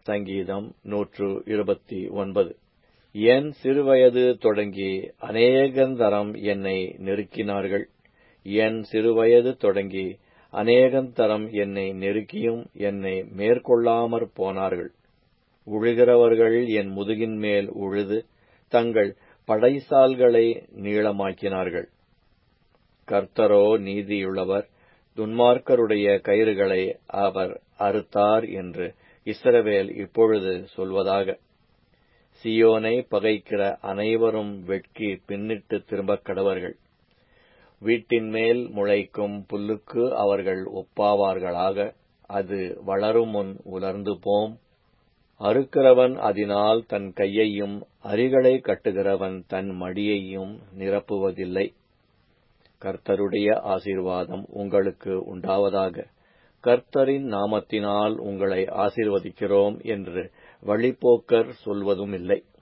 சங்கீதம் நூற்று இருபத்தி ஒன்பது என் சிறுவயது தொடங்கி அநேகந்தரம் என்னை நெருக்கினார்கள் என் சிறுவயது தொடங்கி அநேகந்தரம் என்னை நெருக்கியும் என்னை மேற்கொள்ளாமற் போனார்கள் உழுகிறவர்கள் என் முதுகின் மேல் உழுது தங்கள் படைசால்களை நீளமாக்கினார்கள் கர்த்தரோ நீதியுள்ளவர் துன்மார்க்கருடைய கயிறுகளை அவர் அறுத்தார் என்று இஸ்ரவேல் இப்பொழுது சொல்வதாக சியோனை பகைக்கிற அனைவரும் வெட்கி பின்னிட்டு திரும்பக் கடவர்கள் வீட்டின் மேல் முளைக்கும் புல்லுக்கு அவர்கள் ஒப்பாவார்களாக அது வளரும் முன் உலர்ந்து போம் அறுக்கிறவன் அதனால் தன் கையையும் அரிகளை கட்டுகிறவன் தன் மடியையும் நிரப்புவதில்லை கர்த்தருடைய ஆசீர்வாதம் உங்களுக்கு உண்டாவதாக கர்த்தரின் நாமத்தினால் உங்களை ஆசீர்வதிக்கிறோம் என்று வழிப்போக்கர் சொல்வதுமில்லை